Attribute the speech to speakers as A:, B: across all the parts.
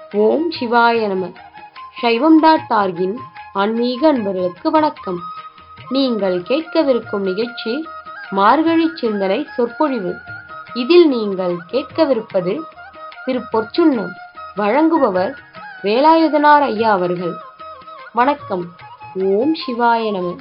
A: ஓம் சிவாய நம சைவம் டாட் ஆர்கின் ஆன்மீக அன்பர்களுக்கு வணக்கம் நீங்கள் கேட்கவிருக்கும் நிகழ்ச்சி மார்கழி சிந்தனை சொற்பொழிவு இதில் நீங்கள் கேட்கவிருப்பது திரு பொற்சுன்னம் வழங்குபவர் வேலாயுதனார் ஐயா அவர்கள் வணக்கம் ஓம் சிவாய நம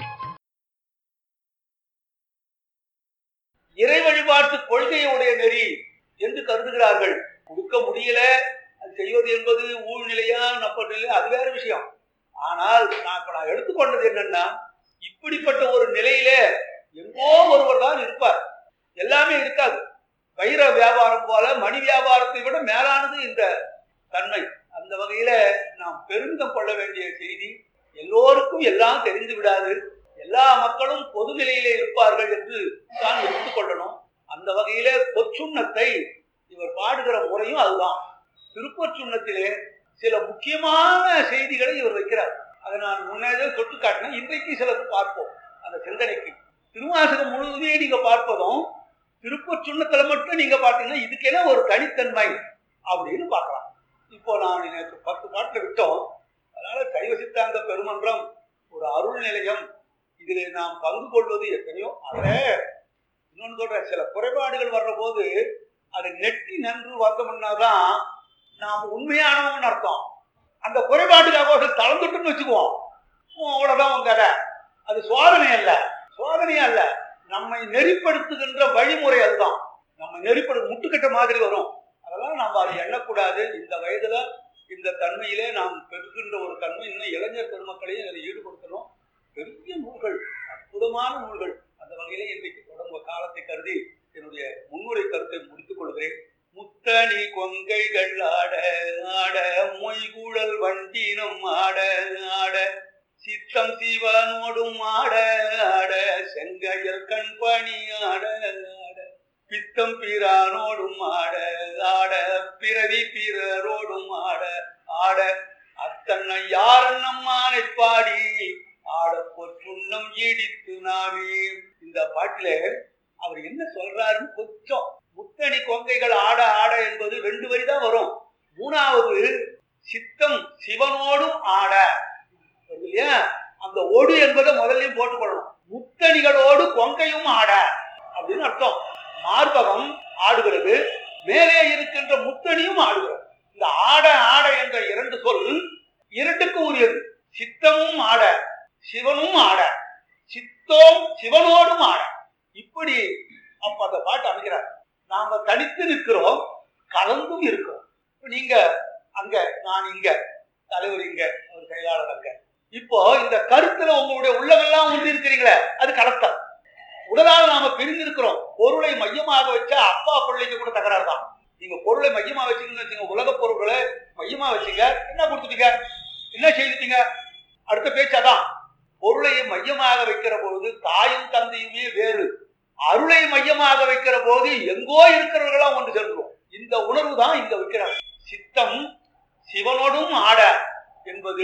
B: இறை வழிபாட்டு கொள்கையுடைய நெறி என்று கருதுகிறார்கள் கொடுக்க முடியல அது செய்வது என்பது ஊழ்நிலையா நப்பநிலையா அது வேற விஷயம் ஆனால் நான் இப்ப நான் எடுத்துக்கொண்டது என்னன்னா இப்படிப்பட்ட ஒரு நிலையில எங்கோ ஒருவர் தான் இருப்பார் எல்லாமே இருக்காது வைர வியாபாரம் போல மணி வியாபாரத்தை விட மேலானது இந்த தன்மை அந்த வகையில நாம் பெருமிதம் கொள்ள வேண்டிய செய்தி எல்லோருக்கும் எல்லாம் தெரிந்து விடாது எல்லா மக்களும் பொது நிலையிலே இருப்பார்கள் என்று தான் எடுத்துக்கொள்ளணும் அந்த வகையிலே பொற்சுண்ணத்தை இவர் பாடுகிற முறையும் அதுதான் திருப்பொற்சுண்ணத்திலே சில முக்கியமான செய்திகளை இவர் வைக்கிறார் அதை நான் முன்னே தொட்டு காட்டினேன் இன்றைக்கு சிலது பார்ப்போம் அந்த சிந்தனைக்கு திருவாசகம் முழுவதுமே நீங்க பார்ப்பதும் திருப்பொற்சுண்ணத்துல மட்டும் நீங்க பார்த்தீங்கன்னா இதுக்கென ஒரு தனித்தன்மை அப்படின்னு பார்க்கலாம் இப்போ நான் எனக்கு பத்து பாட்டில் விட்டோம் அதனால சைவ சித்தாந்த பெருமன்றம் ஒரு அருள் நிலையம் இதில் நாம் பங்கு கொள்வது எத்தனையோ அதை இன்னொன்று சொல்ற சில குறைபாடுகள் வர்ற போது அதை நெட்டி நன்று வந்தோம்னா தான் நாம் உண்மையானவன் அர்த்தம் அந்த குறைபாட்டுக்காக ஒரு தளர்ந்துட்டுன்னு வச்சுக்குவோம் உம், அவ்வளவுதான் உங்க கதை அது சோதனை அல்ல சோதனை அல்ல நம்மை நெறிப்படுத்துகின்ற வழிமுறை அதுதான் நம்ம நெறிப்படு முட்டுக்கட்ட மாதிரி வரும் அதெல்லாம் நம்ம அதை எண்ணக்கூடாது இந்த வயதுல இந்த தன்மையிலே நாம் பெறுகின்ற ஒரு தன்மை இன்னும் இளைஞர் பெருமக்களையும் அதில் ஈடுபடுத்தணும் பெரிய நூல்கள் அற்புதமான நூல்கள் அந்த வகையிலே இன்றைக்கு தொடங்க காலத்தை கருதி என்னுடைய முன்னுரை கருத்தை முடித்துக் கொள்கிறேன் முத்தணி கொங்கைகள் ஆட ஆட மொய்குழல் வண்டினும் ஆட ஆட சித்தம் சிவனோடும் ஆட ஆட செங்கையல் கண்பணி ஆட ஆட பித்தம் பிரானோடும் ஆட ஆட பிறவி பிறரோடும் ஆட ஆட அத்தன்னை யாரன் நம்மானை பாடி ஆட பொற்றுண்ணம் இடித்து நாமே இந்த பாட்டில அவர் என்ன சொல்றாருன்னு கொஞ்சம் முத்தணி கொங்கைகள் ஆட ஆட என்பது ரெண்டு வரி தான் வரும் மூணாவது சித்தம் சிவனோடும் ஆட வருது இல்லையா அந்த ஒடு என்பதை முதல்லையும் போட்டுக்கொள்ளணும் முத்தணிகளோடு கொங்கையும் ஆட அப்படின்னு அர்த்தம் மார்பகம் ஆடுகிறது மேலே இருக்கின்ற முத்தணியும் ஆடுகிறது இந்த ஆட ஆட என்ற இரண்டு சொல் இரண்டுக்கும் உரியது சித்தமும் ஆட சிவனும் ஆட சித்தோம் சிவனோடும் ஆட இப்படி அப்ப அந்த பாட்டு அமைக்கிறார் நாம தனித்து நிற்கிறோம் கலந்தும் இருக்கிறோம் இப்ப நீங்க அங்க நான் இங்க தலைவர் இங்க ஒரு செயலாளர் அங்க இப்போ இந்த கருத்துல உங்களுடைய உள்ளமெல்லாம் ஒன்று இருக்கிறீங்களே அது கலத்தல் உடலால் நாம பிரிந்திருக்கிறோம் பொருளை மையமாக வச்சா அப்பா பிள்ளைக்கு கூட தகராறு தான் நீங்க பொருளை மையமா வச்சீங்கன்னு வச்சுங்க உலக பொருள்களை மையமா வச்சீங்க என்ன கொடுத்துட்டீங்க என்ன செய்துட்டீங்க அடுத்த பேச்சாதான் பொருளை மையமாக வைக்கிற போது தாயும் தந்தையுமே வேறு அருளை மையமாக வைக்கிற போது எங்கோ இருக்கிறவர்களா ஒன்று சேர்ந்துரும் இந்த உணர்வு தான் இங்க வைக்கிறார் சித்தம் சிவனோடும் ஆட என்பது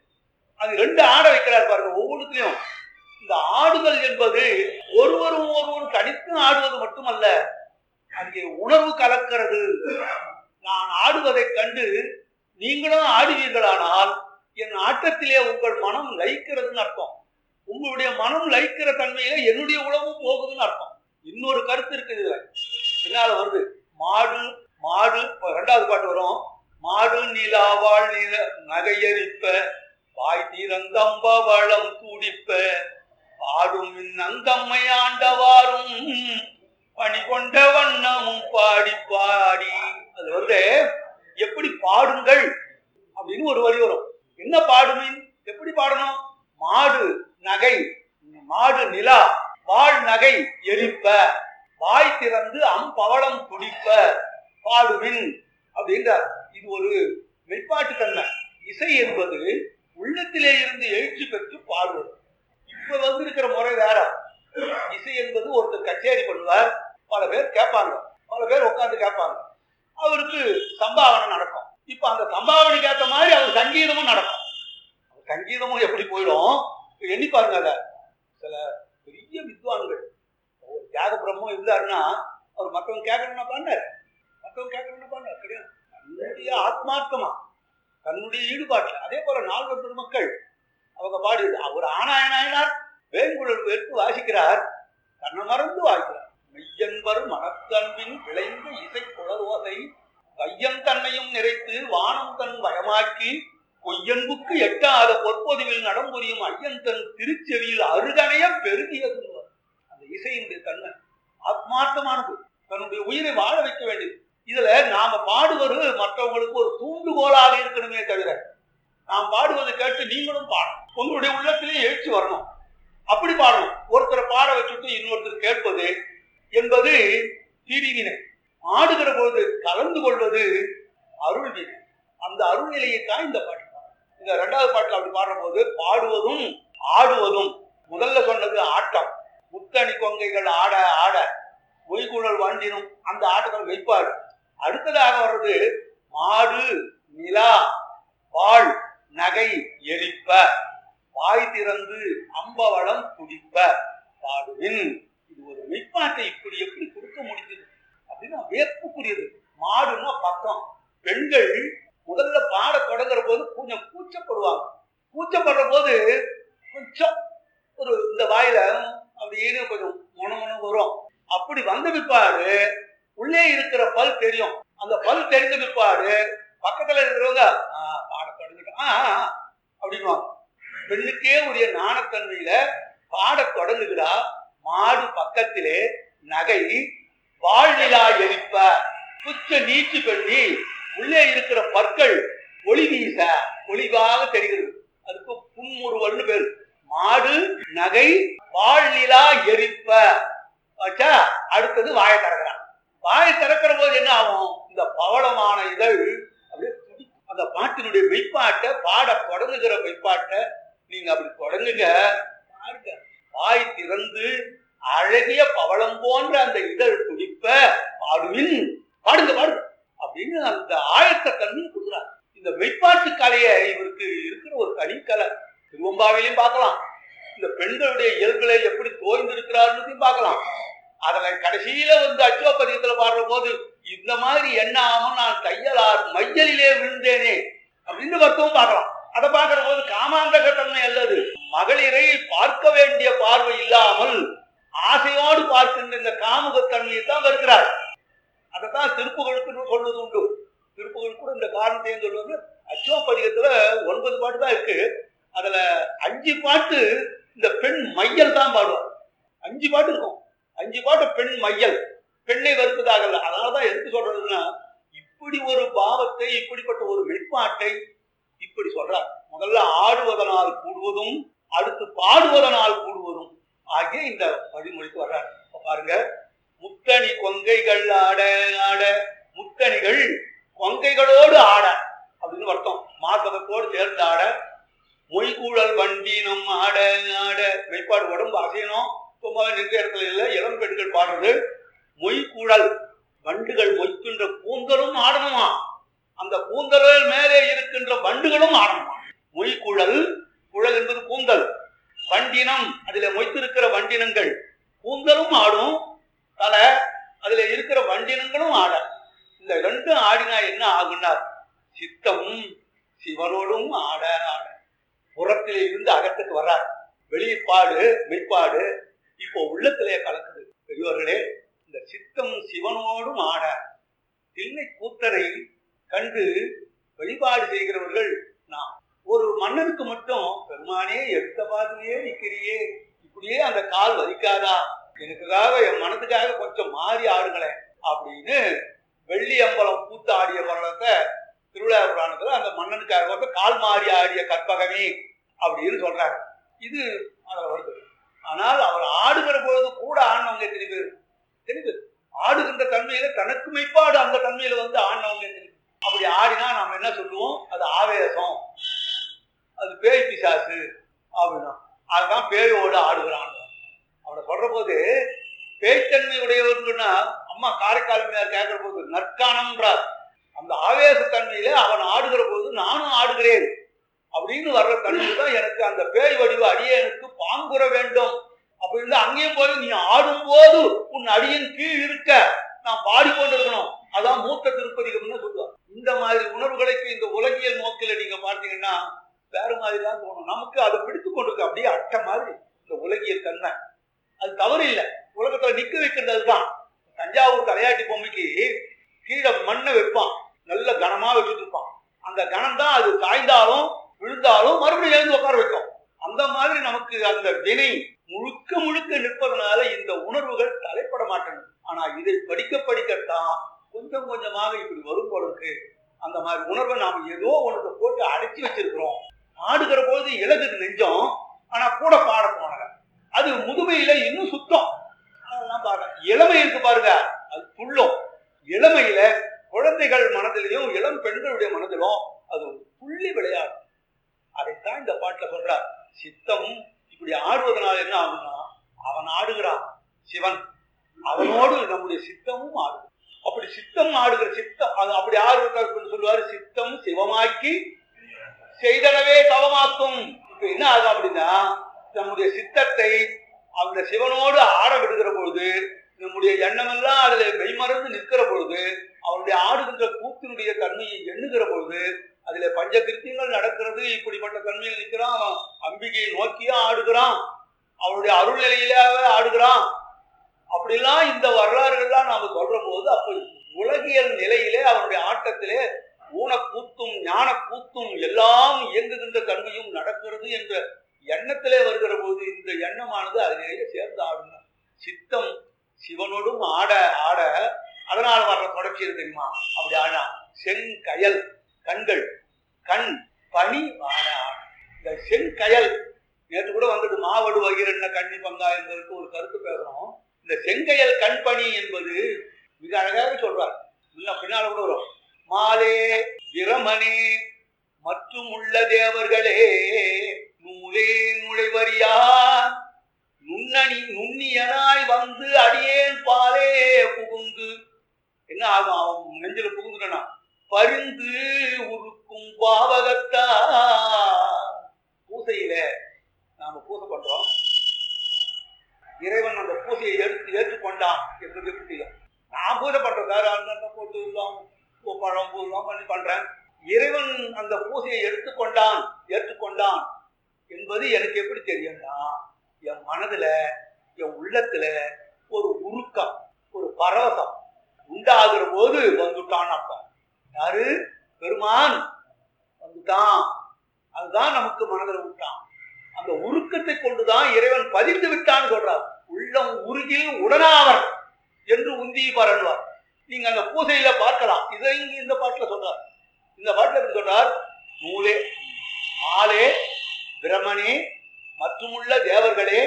B: அது ரெண்டு ஆட வைக்கிறார் பாருங்க ஒவ்வொன்றுத்திலையும் இந்த ஆடுதல் என்பது ஒருவரும் ஒருவரும் தனித்து ஆடுவது மட்டுமல்ல அங்கே உணர்வு கலக்கிறது நான் ஆடுவதைக் கண்டு நீங்களும் ஆடுவீர்களானால் என் ஆட்டத்திலே உங்கள் மனம் லயிக்கிறதுன்னு அர்த்தம் உங்களுடைய மனம் லயிக்கிற தன்மையில என்னுடைய உணவும் போகுதுன்னு அர்த்தம் இன்னொரு கருத்து இருக்குது இதுல பின்னால வருது மாடு மாடு இப்ப ரெண்டாவது பாட்டு வரும் மாடு நிலாவாள் நில நகையரிப்ப வாய் திறந்தம்ப வளம் துடிப்ப பாடும் நந்தம்மை ஆண்டவாரும் பணி கொண்ட வண்ணமும் பாடி பாடி அது வந்து எப்படி பாடுங்கள் அப்படின்னு ஒரு வரி வரும் என்ன பாடுமின் எப்படி பாடணும் மாடு நகை மாடு நிலா வாழ் நகை எரிப்ப வாய் திறந்து அம்பவளம் துடிப்ப பாடுவின் அப்படின்றார் இது ஒரு மெய்ப்பாட்டு தன்மை இசை என்பது உள்ளத்திலே இருந்து எழுச்சி பெற்று பாடுவது இப்ப வந்து இருக்கிற முறை வேற இசை என்பது ஒருத்தர் கச்சேரி பண்ணுவார் பல பேர் கேட்பாங்க பல பேர் உட்கார்ந்து கேட்பாங்க அவருக்கு சம்பாவனை நடக்கும் இப்ப அந்த சம்பாவனைக்கு ஏற்ற மாதிரி அவர் சங்கீதமும் நடக்கும் அவர் சங்கீதமும் எப்படி போயிடும் இப்ப எண்ணி பாருங்க அத சில பெரிய வித்வான்கள் ஒரு தியாக பிரம்மம் இருந்தாருன்னா அவர் மற்றவங்க கேட்கணும்னா பண்ணாரு மற்றவங்க கேட்கணும்னா பண்ணாரு கிடையாது தன்னுடைய ஆத்மார்த்தமா தன்னுடைய ஈடுபாட்டுல அதே போல நால்வர் பெருமக்கள் அவங்க பாடி அவர் ஆனாயனாயினார் வேங்குழல் எடுத்து வாசிக்கிறார் தன்னை மறந்து வாசிக்கிறார் மெய்யன்பர் மனத்தன்பின் விளைந்த இசை குழலோசை வையம் தன்னையும் நிறைத்து வானம் தன் வயமாக்கி பொய்யன்புக்கு எட்டாத பொற்பொதுவில் நடம்புரியும் ஐயன் தன் திருச்செவியில் அருகணைய பெருகியது அந்த இசையினுடைய தன்மை ஆத்மார்த்தமானது தன்னுடைய உயிரை வாழ வைக்க வேண்டியது இதுல நாம பாடுவது மற்றவங்களுக்கு ஒரு தூண்டுகோலாக இருக்கணுமே தவிர நாம் பாடுவதை கேட்டு நீங்களும் பாடணும் உங்களுடைய உள்ளத்திலே எழுச்சி வரணும் அப்படி பாடணும் ஒருத்தரை பாட வச்சுட்டு இன்னொருத்தர் கேட்பது என்பது பிரிவினை ஆடுகிற போது கலந்து கொள்வது அருள் வினை அந்த அருள் நிலையைத்தான் இந்த பாட்டு பாடுறோம். இந்த ரெண்டாவது பாட்டுல அப்படி பாடுற போது பாடுவதும் ஆடுவதும் முதல்ல சொன்னது ஆட்டம் முத்தணி கொங்கைகள் ஆட ஆட மொய்குழல் வாண்டினும் அந்த ஆட்டத்தில் வைப்பாடு அடுத்ததாக வர்றது மாடு நிலா வாழ் நகை எரிப்ப வாய் திறந்து அம்பவளம் துடிப்ப பாடுவின் இது ஒரு மெய்ப்பாட்டை இப்படி எப்படி கொடுக்க முடிஞ்சது அப்படின்னா வியப்புக்குரியது மாடுன்னா பக்கம் பெண்கள் முதல்ல பாட தொடங்குற போது கொஞ்சம் கூச்சப்படுவாங்க கூச்சப்படுற போது கொஞ்சம் ஒரு இந்த வாயில அப்படின்னு கொஞ்சம் முணமுண வரும் அப்படி வந்த பிற்பாடு உள்ளே இருக்கிற பல் தெரியும் அந்த பல் தெரிந்த பிற்பாடு பக்கத்துல இருக்கிறவங்க "ஆ, பாட தொடங்கிட்டோம் ஆ, ஆ, ஆ," அப்படின்னுவாங்க பெண்ணுக்கே உரிய நாணத்தன்மையில பாடத் தொடங்குகிறா மாடு பக்கத்திலே நகை வாழ்நிலா எரிப்ப துச்ச நீச்சு பண்ணி உள்ளே இருக்கிற பற்கள் ஒளி வீச ஒளிவாக தெரிகிறது அதுக்கு புன்முறுவல்னு பேரு மாடு நகை வாழ்நிலா எரிப்ப வச்சா அடுத்தது வாயை திறக்கிறான் வாயை திறக்கிற போது என்ன ஆகும் இந்த பவளமான இதழ் அப்படியே துடிக்கும். அந்த பாட்டினுடைய மெய்ப்பாட்டை பாட தொடங்குகிற மெய்ப்பாட்டை நீங்க அப்படி தொடங்குங்க பாருங்க வாய் திறந்து அழகிய பவளம் போன்ற அந்த இதழ் துடிப்ப பாடுவின் பாடுங்க பாடுங்க அப்படின்னு அந்த ஆயத்த தன்மை கொடுக்குறார் இந்த மெய்ப்பாட்டு கலையை இவருக்கு இருக்கிற ஒரு தனிக்கலை திருவம்பாவிலையும் பார்க்கலாம் இந்த பெண்களுடைய இயல்புகளை எப்படி தோய்ந்திருக்கிறார்னு பார்க்கலாம் அதுல கடைசியில வந்து அச்சோப்பதியத்துல பாடுற போது இந்த மாதிரி என்ன ஆகும் நான் தையலார் மையலிலே விழுந்தேனே அப்படின்னு வருத்தமும் பார்க்கலாம் அதை பார்க்கிற போது காமாந்தக தன்மை அல்லது மகளிரை பார்க்க வேண்டிய பார்வை இல்லாமல் ஆசையோடு பார்க்கின்ற இந்த காமுகத்தன்மையை தான் வருகிறார் அதைத்தான் திருப்புகளுக்கு சொல்வது உண்டு திருப்புகள் கூட இந்த காரணத்தையும் சொல்லுவது அச்சோப்பதிகத்துல ஒன்பது பாட்டு தான் இருக்கு அதுல அஞ்சு பாட்டு இந்த பெண் மையல் தான் பாடுவார் அஞ்சு பாட்டு இருக்கும் அஞ்சு பாட்டு பெண் மையல் பெண்ணை வருத்ததாக இல்லை அதனாலதான் எதுக்கு சொல்றதுன்னா இப்படி ஒரு பாவத்தை இப்படிப்பட்ட ஒரு வெளிப்பாட்டை இப்படி சொல்றார் முதல்ல ஆடுவதனால் கூடுவதும் அடுத்து பாடுவதனால் கூடுவதும் ஆகிய இந்த வழிமொழிக்கு வர்றார் இப்ப பாருங்க முத்தணி கொங்கைகள் ஆட ஆட முத்தணிகள் கொங்கைகளோடு ஆட அப்படின்னு அர்த்தம் மார்க்கத்தோடு சேர்ந்து ஆட மொய்கூழல் வண்டினம் ஆட ஆட மெய்ப்பாடு உடம்பு அசையணும் சும்மா நின்ற இடத்துல இல்லை இளம் பெண்கள் பாடுறது மொய்கூழல் வண்டுகள் மொய்க்கின்ற கூந்தலும் ஆடணுமா அந்த கூந்தலில் மேலே இருக்கின்ற வண்டுகளும் ஆடணுமா மொய்குழல் குழல் என்பது கூந்தல் வண்டினம் அதில் மொய்த்திருக்கிற வண்டினங்கள் கூந்தலும் ஆடும் தலை அதுல இருக்கிற வண்டினங்களும் ஆட இந்த ரெண்டும் ஆடினா என்ன ஆகுன்னா சித்தம் சிவனோடும் ஆட ஆட புறத்திலே இருந்து அகத்துக்கு வர்றார் வெளிப்பாடு மெய்ப்பாடு இப்போ உள்ளத்திலே கலக்குது பெரியவர்களே இந்த சித்தம் சிவனோடும் ஆட தில்லை கூத்தரை கண்டு வழிபாடு செய்கிறவர்கள் நாம் ஒரு மன்னனுக்கு மட்டும் பெருமானே எடுத்த பாதிலேயே நிக்கிறியே இப்படியே அந்த கால் வலிக்காதா எனக்குக்காக என் மனதுக்காக கொஞ்சம் மாறி ஆடுங்களேன் அப்படின்னு வெள்ளி அம்பலம் கூத்து ஆடிய பரணத்தை திருவிழா புராணத்துல அந்த மன்னனுக்காக வந்து கால் மாறி ஆடிய கற்பகமே அப்படின்னு சொல்றாங்க இது அதுல வருது ஆனால் அவர் ஆடுகிற பொழுது கூட ஆடினவங்க எத்தனை பேர் எத்தனை பேர் ஆடுகின்ற தன்மையில தனக்கு மெய்ப்பாடு அந்த தன்மையில வந்து ஆடினவங்க எத்தனை பேர்? அப்படி ஆடினா நாம என்ன சொல்லுவோம் அது ஆவேசம் அது பேய் பிசாசு அப்படின்னா அதுதான் பேயோடு ஆடுகிறான் அவனை சொல்ற போது பேய்த்தன்மை உடையவர்கள்னா அம்மா காரைக்காலமையார் கேட்கிற போது நற்கானம்ன்றார் அந்த ஆவேசத்தன்மையில அவன் ஆடுகிற போது நானும் ஆடுகிறேன் அப்படின்னு வர்ற தன்மையில் தான் எனக்கு அந்த பேய் வடிவ அடியனுக்கு பாங்குற வேண்டும் அப்படின்னு அங்கேயும் போய் நீ ஆடும்போது உன் அடியின் கீழ் இருக்க நான் பாடிக்கொண்டிருக்கணும் அதான் மூத்த திருப்பதிகம்னு சொல்லுவார் இந்த மாதிரி உணர்வுகளுக்கு இந்த உலகியல் நோக்கிலடி பார்த்தீங்கன்னா வேற மாதிரி தான் தோணும் நமக்கு அதை பிடித்து கொண்டிருக்கு அப்படியே அட்டை மாதிரி இந்த உலகியல் தன்மை அது தவறு இல்லை உலகத்துல நிக்க வைக்கிறது அதுதான் தஞ்சாவூர் தலையாட்டி பொம்மைக்கு கீழே மண்ணை வைப்பான் நல்ல கனமா வச்சுட்டு இருப்பான் அந்த கனம் தான் அது சாய்ந்தாலும் விழுந்தாலும் மறுபடியும் எழுந்து உட்கார வைக்கும் அந்த மாதிரி நமக்கு அந்த வினை முழுக்க முழுக்க நிற்பதனால இந்த உணர்வுகள் தலைப்பட மாட்டேங்குது ஆனா இதை படிக்க படிக்கத்தான் கொஞ்சம் கொஞ்சமாக இப்படி வரும் போல இருக்கு அந்த மாதிரி உணர்வை நாம ஏதோ ஒன்று போட்டு அடைச்சி வச்சிருக்கிறோம் ஆடுகிற போது இலகுது நெஞ்சம் ஆனா கூட பாட போனங்க அது முதுமையில இன்னும் சுத்தம் அதெல்லாம் பாருங்க இளமை இருக்கு பாருங்க அது துள்ளும் இளமையில குழந்தைகள் மனதிலையும் இளம் பெண்களுடைய மனதிலும் அது புள்ளி விளையாடும் அதைத்தான் இந்த பாட்டுல சொல்றார் சித்தம் இப்படி ஆடுவதனால என்ன ஆகும்னா அவன் ஆடுகிறான் சிவன் அவனோடு நம்முடைய சித்தமும் ஆடுது அப்படி சித்தம் ஆடுகிற சித்தம் அது அப்படி ஆடுறது சொல்லுவாரு சித்தம் சிவமாக்கி செய்தனவே தவமாக்கும் இப்ப என்ன ஆகும் அப்படின்னா நம்முடைய சித்தத்தை அந்த சிவனோடு ஆட விடுகிற பொழுது நம்முடைய எண்ணமெல்லாம் அதுல மெய்மறந்து நிற்கிற பொழுது அவனுடைய ஆடுகின்ற கூத்தினுடைய தன்மையை எண்ணுகிற பொழுது அதுல பஞ்ச கிருத்தியங்கள் நடக்கிறது இப்படிப்பட்ட தன்மையில் நிற்கிறான் அவன் அம்பிகையை நோக்கியா ஆடுகிறான் அவனுடைய அருள் நிலையிலாவே ஆடுகிறான் அப்படிலாம் இந்த வரலாறுகள்லாம் நாம சொல்ற போது அப்ப உலகியல் நிலையிலே அவனுடைய ஆட்டத்திலே ஊனக்கூத்தும் ஞான கூத்தும் எல்லாம் இயங்குகின்ற தன்மையும் நடக்கிறது என்ற எண்ணத்திலே வருகிற போது இந்த எண்ணமானது அதிலேயே சேர்ந்து ஆடுங்க சித்தம் சிவனோடும் ஆட ஆட அதனால வர்ற தொடர்ச்சி இருக்கு தெரியுமா அப்படி ஆனா செங்கயல் கண்கள் கண் பனி ஆட ஆட இந்த செங்கயல் நேற்று கூட வந்தது மாவடு வகிரண்ண கண்ணி பங்கா என்பதற்கு ஒரு கருத்து பேசுறோம் இந்த செங்கயல் கண்பணி என்பது மிக அழகாக சொல்றார் இல்ல பின்னால கூட வரும் மாலே பிரமனே மற்றும் உள்ள தேவர்களே நூலே நுழைவரியா நுண்ணணி நுண்ணியனாய் வந்து அடியேன் பாலே புகுந்து என்ன ஆகும் அவன் நெஞ்சில புகுந்துட்டனா பரிந்து உருக்கும் பாவகத்தா பூசையில நாம பூசை பண்றோம் இறைவன் அந்த பூசையை எடுத்து ஏற்றுக்கொண்டான் என்பது எப்படி தெரியும் நான் பூஜை பண்றேன் வேற அந்த போட்டு எல்லாம் பழம் பூலாம் பண்ணி பண்றேன் இறைவன் அந்த பூசையை எடுத்துக்கொண்டான் ஏற்றுக்கொண்டான் என்பது எனக்கு எப்படி தெரியும்னா என் மனதுல என் உள்ளத்துல ஒரு உருக்கம் ஒரு பரவசம் உண்டாகிற போது வந்துட்டான் அர்த்தம் யாரு பெருமான் வந்துட்டான் அதுதான் நமக்கு மனதில் விட்டான் அந்த உருக்கத்தை கொண்டுதான் இறைவன் பதிந்து விட்டான்னு சொல்றார் உள்ளம் உருகில் உடனாவர் என்று உந்தி பரணுவார் நீங்க அந்த பூசையில பார்க்கலாம் இதை இங்க இந்த பாட்டுல சொல்றார் இந்த பாட்டுல எப்படி சொல்றார் நூலே மாலே பிரமனே மற்றுமுள்ள தேவர்களே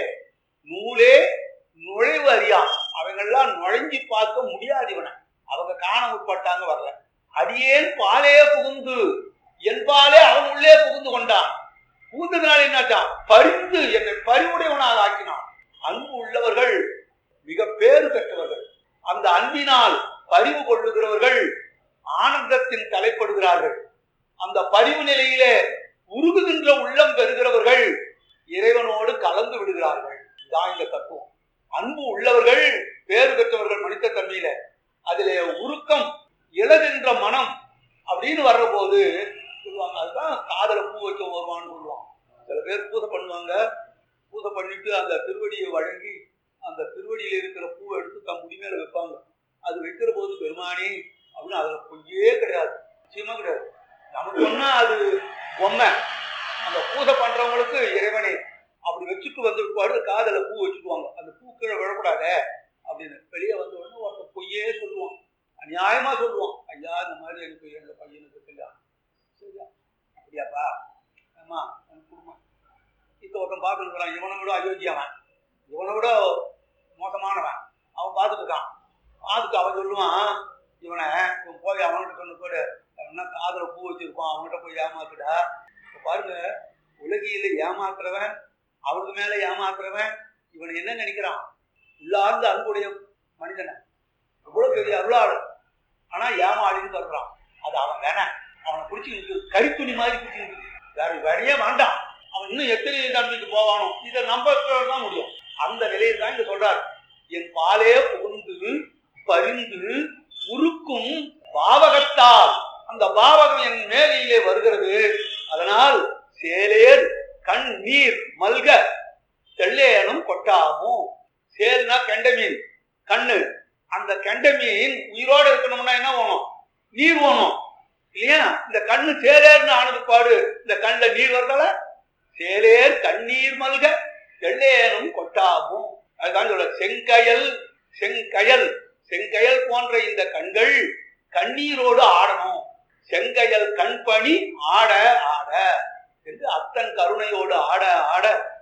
B: நூலே நுழைவு அறியா அவங்கெல்லாம் நுழைஞ்சி பார்க்க முடியாது இவனை அவங்க காண முற்பட்டாங்க வரல அடியேன் பாலே புகுந்து என் பாலே அவன் உள்ளே புகுந்து கொண்டான் புகுந்ததுனால என்னாச்சான் பரிந்து என்னை பறிவுடையவனாக ஆக்கினான் அன்பு உள்ளவர்கள் மிக பேறு பெற்றவர்கள் அந்த அன்பினால் பரிவு கொள்ளுகிறவர்கள் ஆனந்தத்தின் தலைப்படுகிறார்கள் அந்த பரிவு நிலையிலே உருகுகின்ற உள்ளம் பெறுகிறவர்கள் இறைவனோடு கலந்து விடுகிறார்கள் இதான் இந்த தத்துவம் அன்பு உள்ளவர்கள் பேறு பெற்றவர்கள் மனித தன்மையில அதிலே உருக்கம் இழகின்ற மனம் அப்படின்னு வர்ற போது சொல்லுவாங்க அதுதான் காதல பூ வைக்க வருவான்னு சொல்லுவாங்க சில பேர் பூஜை பண்ணுவாங்க பூஜை பண்ணிட்டு அந்த திருவடியை வழங்கி அந்த திருவடியில இருக்கிற பூவை எடுத்து தம் முடி மேல வைப்பாங்க அது வைக்கிற போது பெருமானி அப்படின்னு அதுல பொய்யே கிடையாது நிச்சயமா கிடையாது நமக்கு ஒன்னா அது பொம்மை அந்த பூஜை பண்றவங்களுக்கு இறைவனே அப்படி வச்சுட்டு வந்துருப்பாரு காதல பூ வச்சுக்குவாங்க அந்த பூ கீழே விழக்கூடாதே அப்படின்னு வெளியே வந்த உடனே ஒருத்தன் பொய்யே சொல்லுவான் அநியாயமா சொல்லுவான் ஐயா இந்த மாதிரி எனக்கு எங்க பையனுக்கு கல்யாணம் சரியா அப்படியாப்பா ஆமா எனக்கு கொடுமா இப்போ ஒருத்தன் பார்த்துருக்குறான் இவனை விட அயோக்கியவன் இவனை விட மோசமானவன் அவன் பார்த்துட்டு இருக்கான் பார்த்துட்டு அவன் சொல்லுவான் இவனை இவன் போய் அவன்கிட்ட கொண்டு போய் என்ன காதல பூ வச்சிருப்பான் அவன்கிட்ட போய் ஏமாத்துடா இப்போ பாருங்க உலகியில் ஏமாத்துறவன் அவருக்கு மேல ஏமாத்துறவன் இவன் என்ன நினைக்கிறான் உள்ளார்ந்த அன்புடைய மனிதனை எவ்வளவு பெரிய அருளாளு ஆனா ஏமாளின்னு சொல்றான் அது அவன் வேணாம் அவனை பிடிச்சி நிற்குது கரித்துணி மாதிரி பிடிச்சி நிற்குது வேற வழியே வேண்டாம் அவன் இன்னும் எத்தனை தன்மைக்கு போவானோ இதை நம்ப தான் முடியும் அந்த நிலையில் தான் இங்க சொல்றாரு என் பாலே புகுந்து பரிந்து உருக்கும் பாவகத்தால் அந்த பாவகம் என் மேலிலே வருகிறது அதனால் கண்ணீர் மல்க தெள்ளேனும் கொட்டாமும் சேல்னா கெண்ட மீன் கண்ணு அந்த கெண்ட மீன் உயிரோட இருக்கணும்னா என்ன வேணும் நீர் வேணும் இல்லையா இந்த கண்ணு சேலேர்னு ஆனது பாடு இந்த கண்ணுல நீர் வருதல சேலேர் கண்ணீர் மல்க தெள்ளேனும் கொட்டாமும் அதுதான் சொல்ல செங்கயல் செங்கயல் செங்கயல் போன்ற இந்த கண்கள் கண்ணீரோடு ஆடணும் செங்கயல் கண்பணி ஆட ஆட என்று அத்தன் கருணையோடு ஆட ஆட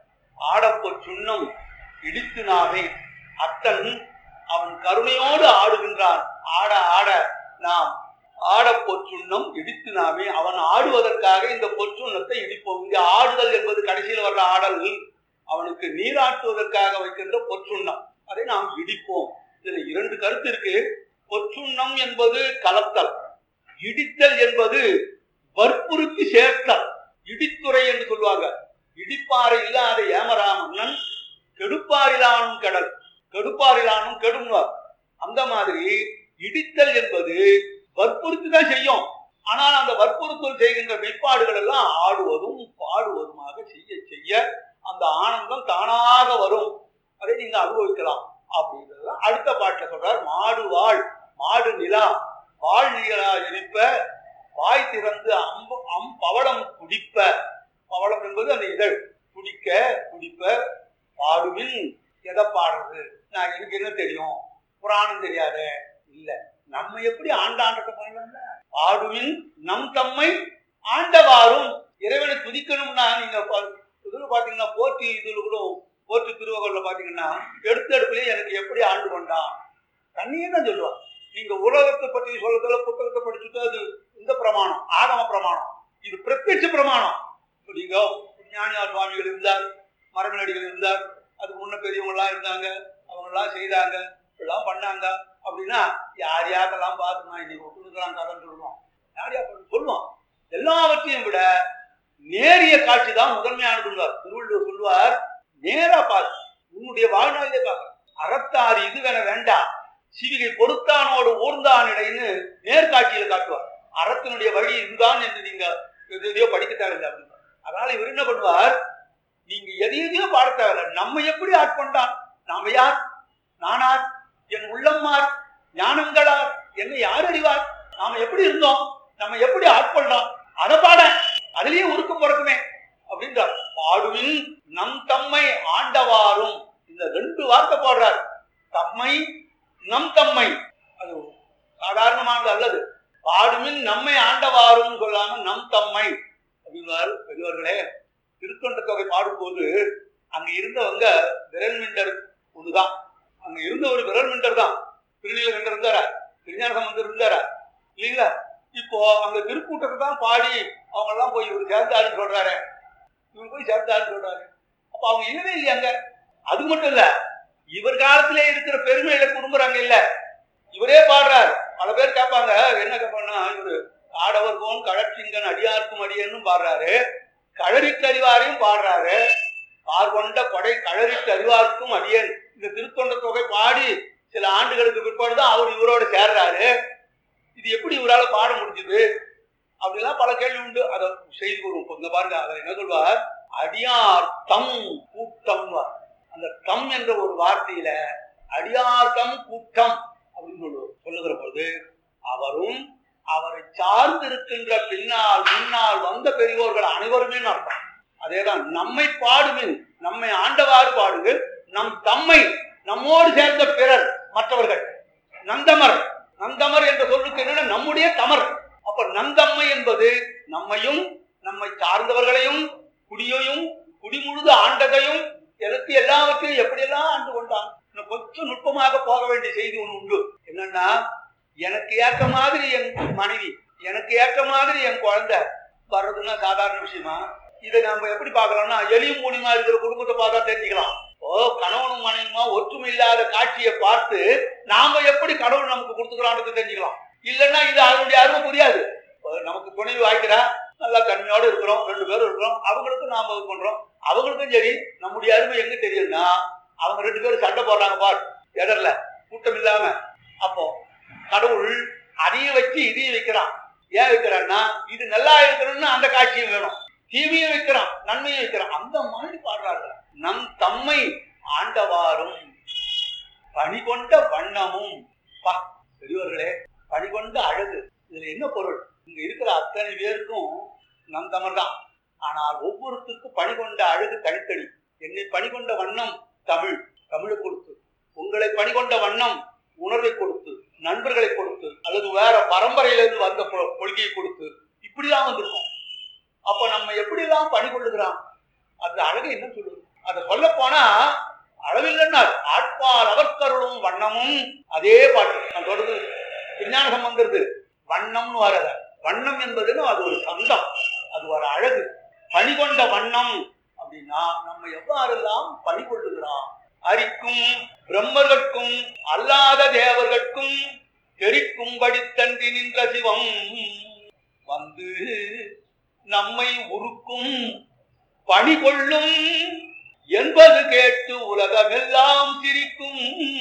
B: ஆடப்போ சுண்ணம் இடித்து நாமே அத்தன் அவன் கருணையோடு ஆடுகின்றான் ஆட ஆட நாம் ஆட பொற்சுண்ணம் இடித்து நாமே அவன் ஆடுவதற்காக இந்த பொற்சுண்ணத்தை இடிப்போம் இங்க ஆடுதல் என்பது கடைசியில் வர்ற ஆடல் அவனுக்கு நீராட்டுவதற்காக வைக்கின்ற பொற்சுண்ணம் அதை நாம் இடிப்போம் இதுல இரண்டு கருத்து இருக்கு பொற்சுண்ணம் என்பது கலத்தல் இடித்தல் என்பது வற்புறுத்தி சேர்த்தல் இடித்துறை என்று சொல்லுவாங்க இடிப்பாறை இல்லாத ஏமராமன்னன் கெடுப்பாரிலானும் கடல் கெடுப்பாரிலானும் கெடும்வார் அந்த மாதிரி இடித்தல் என்பது வற்புறுத்தி தான் செய்யும் ஆனால் அந்த வற்புறுத்தல் செய்கின்ற மெய்ப்பாடுகள் எல்லாம் ஆடுவதும் பாடுவதுமாக செய்ய செய்ய அந்த ஆனந்தம் தானாக வரும் அதை நீங்க அனுபவிக்கலாம் அப்படின்றது அடுத்த பாட்டுல சொல்றார் மாடு வாழ் மாடு நிலா வாழ் நிலா எரிப்ப வாய் திறந்து அம்பு அம் பவளம் குடிப்ப பவளம் என்பது அந்த இதழ் குடிக்க குடிப்ப பாடுமின் எதை பாடுறது நான் எனக்கு என்ன தெரியும் புராணம் தெரியாத இல்ல நம்ம எப்படி ஆண்டாண்டத்தை பண்ணல பாடுவின் நம் தம்மை ஆண்டவாறும் இறைவனை துதிக்கணும்னா நீங்க பா- இதுல பாத்தீங்கன்னா போற்றி இதுல கூட போற்றி திருவகல்ல பாத்தீங்கன்னா எடுத்த எடுப்புலயே எனக்கு எப்படி ஆண்டு கொண்டான் தண்ணியே தான் சொல்லுவான் நீங்க உலகத்தை பற்றி சொல்றதுல புத்தகத்தை படிச்சுட்டு அது இந்த பிரமாணம் ஆகம பிரமாணம் இது பிரத்யட்ச பிரமாணம் இப்ப நீங்க ஞானியார் சுவாமிகள் இருந்தார் மரமலடிகள் இருந்தார் அதுக்கு முன்ன பெரியவங்க எல்லாம் இருந்தாங்க அவங்க எல்லாம் செய்தாங்க எல்லாம் பண்ணாங்க அப்படின்னா யார் யாரெல்லாம் பார்த்து நான் இன்னைக்கு ஒட்டுக்கலாம் கதைன்னு சொல்லுவோம் யார் யார் பண்ணு- சொல்லுவோம் எல்லாவற்றையும் விட நேரிய காட்சி தான் முதன்மையானதுள்ளார் திருவள்ளுவர் சொல்லுவார் நேரா பார் உன்னுடைய வாழ்நாளிலே பார்க்க அறத்தார் இதுவென வேண்டாம் சிவிகை பொறுத்தானோடு ஊர்ந்தான் இடைன்னு நேர்காட்சியில காட்டுவார் அறத்தினுடைய வழி இதுதான் என்று நீங்க எது எதையோ படிக்க தேவையில்லை அப்படின்னா அதனால இவர் என்ன பண்ணுவார் நீங்க எதை எதையோ பாட தேவையில்லை நம்ம எப்படி ஆட்கொண்டான் நாம யார் நானார் என் உள்ளம்மார் ஞானங்களார் என்னை யார் அறிவார் நாம எப்படி இருந்தோம் நம்ம எப்படி ஆட்கொண்டோம் அதை பாட அதுலயே உருக்கம் பிறக்குமே அப்படின்றார் பாடுவில் நம் தம்மை ஆண்டவாறும் இந்த ரெண்டு வார்த்தை போடுறார் தம்மை நம் தம்மை அது சாதாரணமானது அல்லது பாடுமின் நம்மை ஆண்டவாறும் சொல்லாம நம் தம்மை அப்படின்வார் பெரியவர்களே திருத்தொண்ட தொகை பாடும்போது அங்க இருந்தவங்க விரல் மிண்டர் ஒண்ணுதான் அங்க இருந்த ஒரு விரல் மிண்டர் தான் திருநீலகண்டர் இருந்தாரா திருஞான சம்பந்தர் இருந்தாரா இல்லைங்களா இப்போ அங்க திருக்கூட்டத்தை தான் பாடி அவங்க எல்லாம் போய் இவர் சேர்ந்தாருன்னு சொல்றாரு இவர் போய் சேர்ந்தாருன்னு சொல்றாரு அப்ப அவங்க இல்லவே இல்லையா அங்க அது மட்டும் இல்ல இவர் காலத்திலே இருக்கிற பெருமையில குடும்பறாங்க இல்ல இவரே பாடுறார் பல பேர் கேட்பாங்க என்ன கேட்பாங்கன்னா இவரு ஆடவர்கோன் கழற்சிங்கன் அடியார்க்கும் அடியன்னு பாடுறாரு கழறிக்கு அறிவாரையும் பாடுறாரு பார் கொண்ட கொடை கழறிக்கு அறிவார்க்கும் அடியன் இந்த திருத்தொண்ட தொகை பாடி சில ஆண்டுகளுக்கு பிற்பாடு தான் அவர் இவரோட சேர்றாரு இது எப்படி இவரால பாட முடிஞ்சது அப்படிலாம் பல கேள்வி உண்டு அதை செய்து கூறுவோம் கொஞ்சம் பாருங்க அதை என்ன சொல்வார் அடியார் தம் கூட்டம் அந்த தம் என்ற ஒரு வார்த்தையில அடியார் தம் கூட்டம் அப்படின்னு சொல்லுவோம் சொல்லுகிற பொழுது அவரும் அவரை சார்ந்து இருக்கின்ற பின்னால் முன்னால் வந்த பெரியோர்கள் அனைவருமே அர்த்தம் அதேதான் நம்மை பாடுமின் நம்மை ஆண்டவாறு பாடுங்கள் நம் தம்மை நம்மோடு சேர்ந்த பிறர் மற்றவர்கள் நந்தமர் நந்தமர் என்ற சொல்லுக்கு என்னன்னா நம்முடைய தமர் அப்ப நந்தம்மை என்பது நம்மையும் நம்மை சார்ந்தவர்களையும் குடியையும் குடிமுழுது ஆண்டதையும் எனக்கு எல்லாவற்றையும் எப்படியெல்லாம் ஆண்டு கொண்டான் இன்னும் கொஞ்சம் நுட்பமாக போக வேண்டிய செய்தி ஒண்ணு உண்டு என்னன்னா எனக்கு ஏற்ற மாதிரி என் மனைவி எனக்கு ஏற்ற மாதிரி என் குழந்தை வர்றதுன்னா சாதாரண விஷயமா இதை நம்ம எப்படி பார்க்கலாம்னா எளியும் மூலியமா இருக்கிற குடும்பத்தை பார்த்தா தெரிஞ்சுக்கலாம் ஓ கணவனும் மனைவியுமா ஒற்றுமை இல்லாத காட்சியை பார்த்து நாம எப்படி கடவுள் நமக்கு கொடுத்துக்கிறான்றது தெரிஞ்சுக்கலாம் இல்லைன்னா இது அதனுடைய அருமை புரியாது இப்போ நமக்கு துணைவு வாய்க்கிறா நல்லா தன்மையோட இருக்கிறோம் ரெண்டு பேரும் இருக்கிறோம் அவங்களுக்கும் நாம இது பண்றோம் அவங்களுக்கும் சரி நம்முடைய அருமை எங்க தெரியும்னா அவங்க ரெண்டு பேரும் சண்டை போடுறாங்க பார் எதர்ல கூட்டம் இல்லாம அப்போ கடவுள் அதையும் வச்சு இதையும் வைக்கிறான் ஏன் வைக்கிறான்னா இது நல்லா இருக்கணும்னு அந்த காட்சியும் வேணும் தீமையை வைக்கிறான் நன்மையை வைக்கிறான் அந்த மாதிரி பாடுறார்கள் நம் தம்மை ஆண்டவாரும் பணிகொண்ட வண்ணமும் பா பெரியவர்களே பணிகொண்ட அழகு இதுல என்ன பொருள் இங்க இருக்கிற அத்தனை பேருக்கும் நம் தமிழ் தான் ஆனால் ஒவ்வொருத்தருக்கும் பணிகொண்ட அழகு தனித்தனி என்னை பணிகொண்ட வண்ணம் தமிழ் தமிழை கொடுத்து உங்களை பணிகொண்ட வண்ணம் உணர்வை கொடுத்து நண்பர்களை கொடுத்து அல்லது வேற பரம்பரையிலிருந்து வந்த பொ- கொள்கையை கொடுத்து இப்படிதான் வந்திருக்கோம் அப்ப நம்ம எப்படிலாம் பணி கொள்ளுகிறான் அந்த அழகு என்ன சொல்லுது அதை சொல்ல போனா அளவில்லைன்னா ஆட்பால் அவர்கருளும் வண்ணமும் அதே பாட்டு நான் தொடர்ந்து விஞ்ஞான சம்பந்தது வண்ணம்னு வரத வண்ணம் என்பதுன்னு அது ஒரு சந்தம் அது ஒரு அழகு பணி கொண்ட வண்ணம் அப்படின்னா நம்ம எவ்வாறெல்லாம் பணி கொள்ளுகிறோம் அரிக்கும் பிரம்மர்கட்கும் அல்லாத தேவர்கட்கும் தெரிக்கும்படி தந்தி நின்ற சிவம் வந்து நம்மை உருக்கும் பணி கொள்ளும் என்பது கேட்டு உலகமெல்லாம் சிரிக்கும்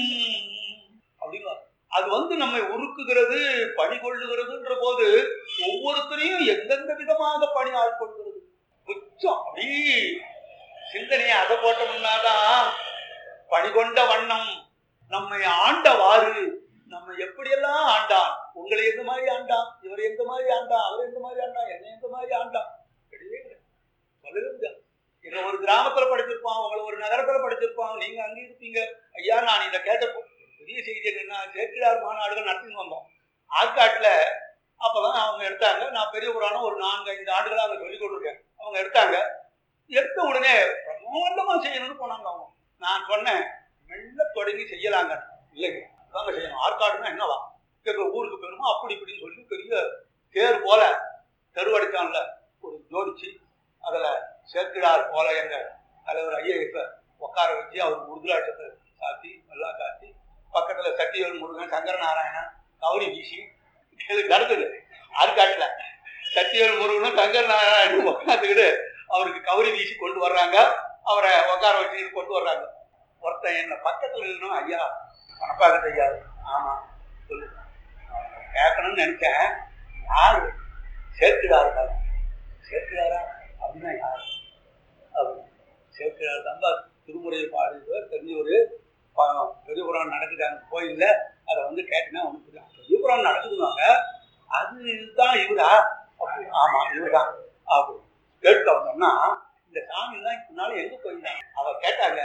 B: அப்படின்னு அது வந்து நம்மை உருக்குகிறது பணி கொள்ளுகிறதுன்ற போது ஒவ்வொருத்தரையும் எந்தெந்த விதமாக பணி ஆட்கொள்கிறது உச்சம் அப்படி சிந்தனையை அதை போட்டோம்னாதான் பணிகொண்ட வண்ணம் நம்மை ஆண்டவாறு நம்ம எப்படியெல்லாம் ஆண்டான் உங்களை எந்த மாதிரி ஆண்டான் இவர் எந்த மாதிரி ஆண்டான் அவர் எந்த மாதிரி ஆண்டான் என்ன எந்த மாதிரி ஆண்டான் கிடையவே கிடையாது. சொல்லவே முடியாது என்ன ஒரு கிராமத்துல படிச்சிருப்பான் உங்களை ஒரு நகரத்துல படிச்சிருப்பான் நீங்க அங்க இருப்பீங்க ஐயா நான் இதை கேட்டப்போ பெரிய செய்தி என்னன்னா சேக்கிழார் மாநாடுகள் நடத்தின்னு வந்தோம் ஆற்காட்டுல அப்பதான் அவங்க எடுத்தாங்க நான் பெரிய புராணம் ஒரு நான்கு ஐந்து ஆண்டுகளா அதை சொல்லிக் கொடுத்துருக்கேன் அவங்க எடுத்தாங்க எடுத்த உடனே பிரம்மாண்டமா செய்யணும்னு போனாங்க அவங்க நான் சொன்னேன் மெல்ல தொடங்கி செய்யலாங்க இல்லைங்க அதாங்க செய்யணும் ஆற்காடுனா என்னவா கேட்க ஊருக்கு போயிருமோ அப்படி இப்படின்னு சொல்லி பெரிய தேர் போல தெருவடித்தான்ல ஒரு ஜோடிச்சு அதுல சேர்க்கிறார் போல எங்க தலைவர் ஐஏஎஸ் உட்கார வச்சு அவருக்கு உருதுராட்சத்தை சாத்தி எல்லாம் சாத்தி பக்கத்துல சட்டிவேல் முருகன் சங்கர நாராயணன் கௌரி வீசி இது நடந்தது ஆற்காட்டுல சட்டிவேல் முருகனும் சங்கர நாராயணனும் உட்காந்துக்கிட்டு அவருக்கு கௌரி வீசி கொண்டு வர்றாங்க அவரை உட்கார வச்சு கொண்டு வர்றாங்க ஒருத்தன் என்ன பக்கத்துல நின்னும் ஐயா பணப்பாக்கத்து ஐயா ஆமா சொல்லு நான் கேட்கணும்னு நினைச்சேன் யாரு சேர்க்கிறாரு சேர்க்கிறாரா அப்படின்னா யாரு அப்படி சேர்க்கிறார் தான் திருமுறையை பாடுறவர் தெரிஞ்சவர் ப- பெரிய புராணம் நடக்குது அந்த கோயில்ல அதை வந்து கேட்டீங்கன்னா ஒன்று புரியும் பெரிய புராணம் நடக்குதுவாங்க அது இதுதான் இவரா அப்படி ஆமா இவர்தான் அப்படி கேட்டு வந்தோம்னா இந்த சாமி தான் இதனால எங்க போயிருந்தாங்க அவர் கேட்டாங்க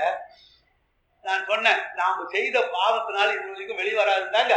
B: நான் சொன்னேன் நாம செய்த பாவத்தினால இது வரைக்கும் வெளியே வராதுந்தாங்க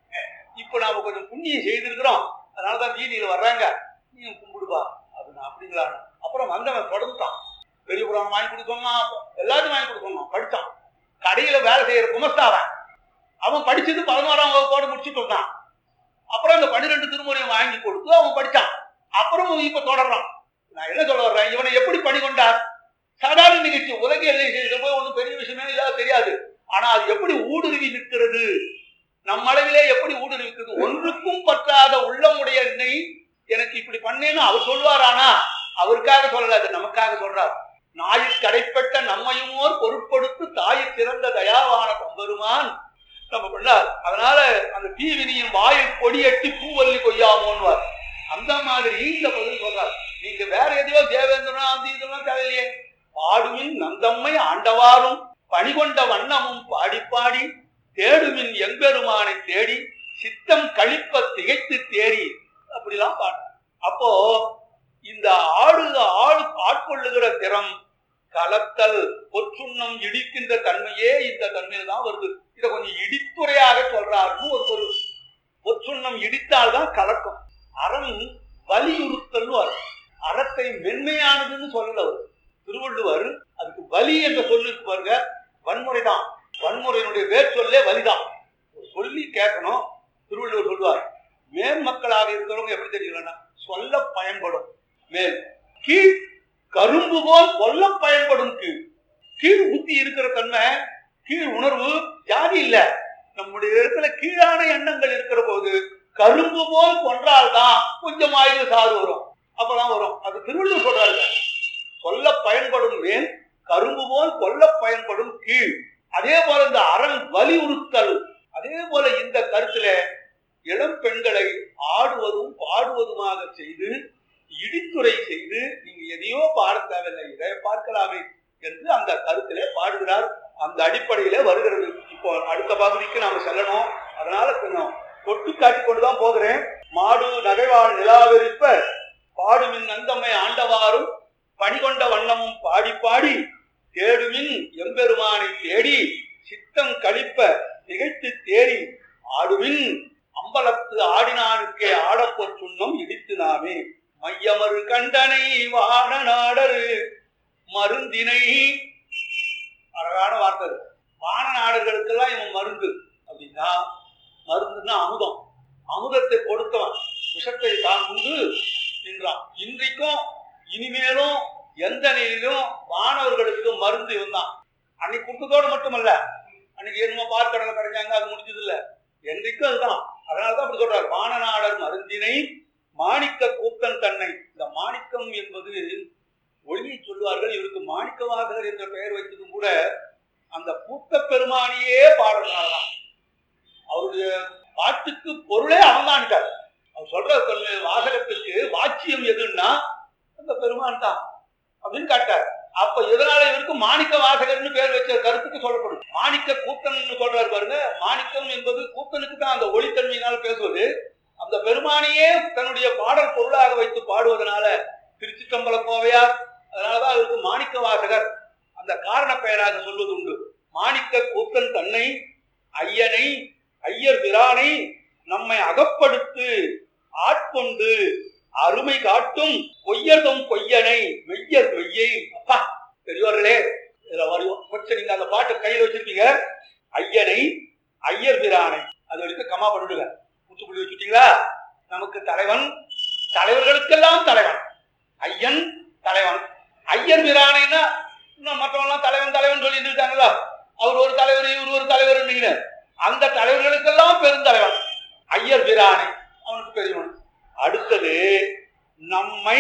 B: இப்போ நாம கொஞ்சம் புண்ணியம் செய்திருக்கிறோம் அதனாலதான் வீதியில வர்றாங்க நீ கும்பிடுவா அப்படின்னு அப்படிங்களா அப்புறம் வந்தவன் தொடர்ந்துட்டான் பெரிய புராணம் வாங்கி கொடுத்தோம்னா எல்லாத்தையும் வாங்கி கொடுக்கணும் படிச்சான் கடையில வேலை செய்யற குமஸ்தாவன் அவன் படிச்சது பதினோராம் வகுப்போட முடிச்சுட்டு இருந்தான் அப்புறம் அந்த பன்னிரெண்டு திருமுறையும் வாங்கி கொடுத்து அவன் படிச்சான் அப்புறம் இப்ப தொடர்றான் நான் என்ன சொல்ல வர்றேன் இவனை எப்படி பணி கொண்டார் சாதாரண நிகழ்ச்சி உலக எல்லை செய்த போய் ஒன்றும் பெரிய விஷயமே இல்லாத தெரியாது ஆனா அது எப்படி ஊடுருவி நிற்கிறது நம் அளவிலே எப்படி ஊடுருவி நிற்கிறது ஒன்றுக்கும் பற்றாத உள்ளமுடைய என்னை எனக்கு இப்படி பண்ணேன்னு அவர் சொல்வாரானா அவருக்காக சொல்லல அது நமக்காக சொல்றார் நாயிற் கடைப்பட்ட நம்மையும் ஓர் பொருட்படுத்து தாயிற் சிறந்த தயாவான தம்பெருமான் நம்ம பண்ணார் அதனால அந்த தீவினியின் வாயில் கொடியட்டி பூவல்லி கொய்யாமோன்னுவார் அந்த மாதிரி இந்த பதில் சொல்றார் நீங்க வேற எதையோ தேவேந்திரனா அந்த இதெல்லாம் தேவையில்லையே பாடுமின் நந்தம்மை ஆண்டவாரும் பணிகொண்ட வண்ணமும் பாடி பாடி தேடுமின் எம்பெருமானை தேடி சித்தம் கழிப்ப திகைத்து தேடி அப்படிலாம் பாடுறார் அப்போ இந்த ஆடு ஆடு ஆட்கொள்ளுகிற திறம் கலத்தல் பொற்றுண்ணம் இடிக்கின்ற தன்மையே இந்த தன்மையில தான் வருது இதை கொஞ்சம் இடித்துறையாக சொல்றாருன்னு ஒரு பொருள் பொற்றுண்ணம் இடித்தால்தான் கலக்கும் அறம் வலியுறுத்தல்னு வரும் அறத்தை மென்மையானதுன்னு சொல்லல அவர் திருவள்ளுவர் அதுக்கு வலி என்ற சொல்லுக்கு பாருங்க வன்முறை தான் வன்முறையினுடைய வேர் சொல்லே வலிதான் சொல்லி கேட்கணும் திருவள்ளுவர் சொல்லுவார் மேல் மக்களாக இருக்கிறவங்க எப்படி தெரியலன்னா சொல்ல பயன்படும் மேல் கீழ் கரும்பு போல் கொல்ல பயன்படும் கீழ் கீழ் புத்தி இருக்கிற தன்மை கீழ் உணர்வு ஜாதி இல்ல நம்முடைய இடத்துல கீழான எண்ணங்கள் இருக்கிற போது கரும்பு போல் கொன்றால்தான் கொஞ்சம் ஆயுத சாறு வரும் அப்பதான் வரும் அது திருவள்ளுவர் சொல்றாரு சொல்ல பயன்படும் மேல் கரும்பு போல் கொல்ல பயன்படும் கீழ் அதே போல இந்த அரண் வலியுறுத்தல் அதே போல இந்த கருத்துல இளம் பெண்களை ஆடுவதும் பாடுவதுமாக செய்து இடித்துரை செய்து நீங்க எதையோ எதையோ பாட தேவையில்லை இதை பார்க்கலாமே என்று அந்த கருத்திலே பாடுகிறார் அந்த அடிப்படையிலே வருகிறது இப்போ அடுத்த பகுதிக்கு நாம செல்லணும் அதனால கொஞ்சம் தொட்டு காட்டி கொண்டுதான் போகிறேன் மாடு நகைவாள் நிலாவெறிப்ப பாடுமின் நந்தம்மை ஆண்டவாறும் பணிகொண்ட வண்ணமும் பாடி பாடி தேடுமின் எம்பெருமானை தேடி சித்தம் கழிப்ப திகைத்து தேறி ஆடுவின் அம்பலத்து ஆடினானுக்கே ஆடப்போர் சுண்ணம் இடித்து நாமே மையமரு கண்டனை வான நாடரு மருந்தினை அழகான வார்த்தை இது. வான நாடர்களுக்கெல்லாம் இவன் மருந்து அப்படின்னா மருந்துன்னா அமுதம் அமுதத்தை கொடுத்தவன் விஷத்தை தான் உண்டு நின்றான் இன்றைக்கும் இனிமேலும் எந்த நிலையிலும் மாணவர்களுக்கு மருந்து இவன் தான் அன்னைக்கு கொடுத்ததோடு மட்டுமல்ல அன்னைக்கு என்னமோ பார்க்கடலை கிடைச்சாங்க அது முடிஞ்சது இல்ல என்றைக்கும் அதுதான் அதனாலதான் அப்படி சொல்றாரு வானநாடர் மருந்தினை மாணிக்க கூத்தன் தன்னை இந்த மாணிக்கம் என்பது ஒளியை சொல்வார்கள் இவருக்கு மாணிக்கவாசகர் என்ற பெயர் வைத்ததும் கூட அந்த பூத்த பெருமானியே பாடுறதுனாலதான் அவருடைய பாட்டுக்கு பொருளே அவன்தான்ட்டார் அவர் சொல்ற சொல்லு வாசகத்துக்கு வாச்சியம் எதுன்னா அந்த பெருமான் தான் அப்படின்னு காட்டார் அப்ப எதனால இவருக்கு மாணிக்க வாசகர்னு பேர் வச்ச கருத்துக்கு சொல்லப்படும் மாணிக்க கூத்தன் சொல்றாரு பாருங்க மாணிக்கம் என்பது கூத்தனுக்கு தான் அந்த ஒளித்தன்மையினால் பேசுவது அந்த பெருமானையே தன்னுடைய பாடல் பொருளாக வைத்து பாடுவதனால திருச்சிற்றம்பல கோவையார் அதனாலதான் அவருக்கு மாணிக்க வாசகர் அந்த காரண பெயராக சொல்வது உண்டு மாணிக்க கூத்தன் தன்னை ஐயனை ஐயர் பிரானை நம்மை அகப்படுத்து ஆட்கொண்டு அருமை காட்டும் பொய்யர்தம் பொய்யனை மெய்யர் மெய்யை அப்பா பெரியவர்களே இதுல வருவோம் கொஞ்சம் நீங்க அந்த பாட்டு கையில் வச்சிருக்கீங்க ஐயனை ஐயர் பிரானை அது வரைக்கும் கமா பண்ணிடுங்க முற்றுப்புள்ளி வச்சுட்டீங்களா நமக்கு தலைவன் தலைவர்களுக்கெல்லாம் தலைவன் ஐயன் தலைவன் ஐயர் பிரானைன்னா இன்னும் மற்றவங்களாம் தலைவன் தலைவன் சொல்லி இருக்காங்களா அவர் ஒரு தலைவர் இவர் ஒரு தலைவர் நீங்க அந்த தலைவர்களுக்கெல்லாம் பெருந்தலைவன் ஐயர் பிரானை அவனுக்கு பெரியவன் அடுத்தது நம்மை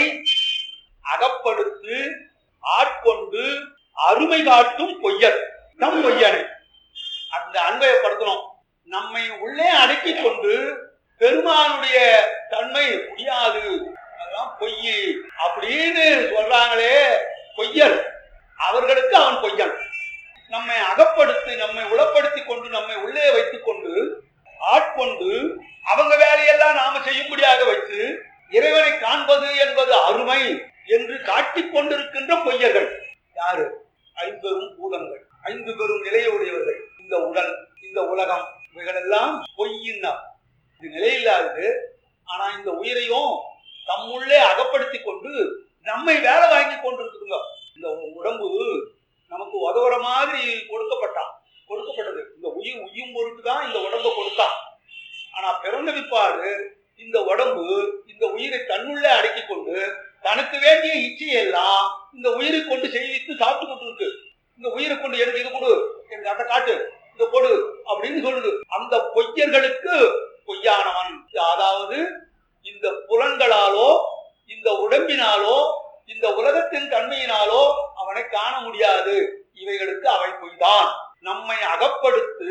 B: அகப்படுத்து ஆட்கொண்டு அருமை காட்டும் பொய்யர் நம் பொய்யனை அந்த அன்பயப்படுத்தணும் நம்மை உள்ளே அடக்கிக் கொண்டு பெருமானுடைய தன்மை முடியாது அதெல்லாம் பொய் அப்படின்னு சொல்றாங்களே பொய்யர் அவர்களுக்கு அவன் பொய்யன் நம்மை அகப்படுத்தி நம்மை உளப்படுத்தி கொண்டு நம்மை உள்ளே வைத்துக் கொண்டு ஆட்கொண்டு அவங்க வேலையெல்லாம் நாம செய்யும்படியாக வைத்து இறைவனை காண்பது என்பது அருமை என்று காட்டிக் கொண்டிருக்கின்ற பொய்யர்கள் யாரு ஐம்பெரும் பூதங்கள் ஐந்து பெரும் நிலையுடையவர்கள் இந்த உடல் இந்த உலகம் இவைகளெல்லாம் பொய்யின்னா இது நிலையில்லாதது ஆனா இந்த உயிரையும் தம்முள்ளே அகப்படுத்தி கொண்டு நம்மை வேலை வாங்கி கொண்டிருக்குதுங்க இந்த உடம்பு நமக்கு உதவுற மாதிரி கொடுக்கப்பட்டான் கொடுக்கப்பட்டது இந்த உயிர் உயும் பொருட்டு தான் இந்த உடம்பை கொடுத்தான் ஆனா பிறந்த பிற்பாடு இந்த உடம்பு இந்த உயிரை தன்னுள்ளே அடக்கிக் கொண்டு தனக்கு வேண்டிய இச்சையெல்லாம் இந்த உயிரை கொண்டு செய்வித்து சாப்பிட்டு கொண்டு இருக்கு இந்த உயிரை கொண்டு எனக்கு இது கொடு எனக்கு அதை காட்டு இதை கொடு அப்படின்னு சொல்லுது அந்த பொய்யர்களுக்கு பொய்யானவன் அதாவது இந்த புலன்களாலோ இந்த உடம்பினாலோ இந்த உலகத்தின் தன்மையினாலோ அவனை காண முடியாது இவைகளுக்கு அவை பொய்தான் நம்மை அகப்படுத்து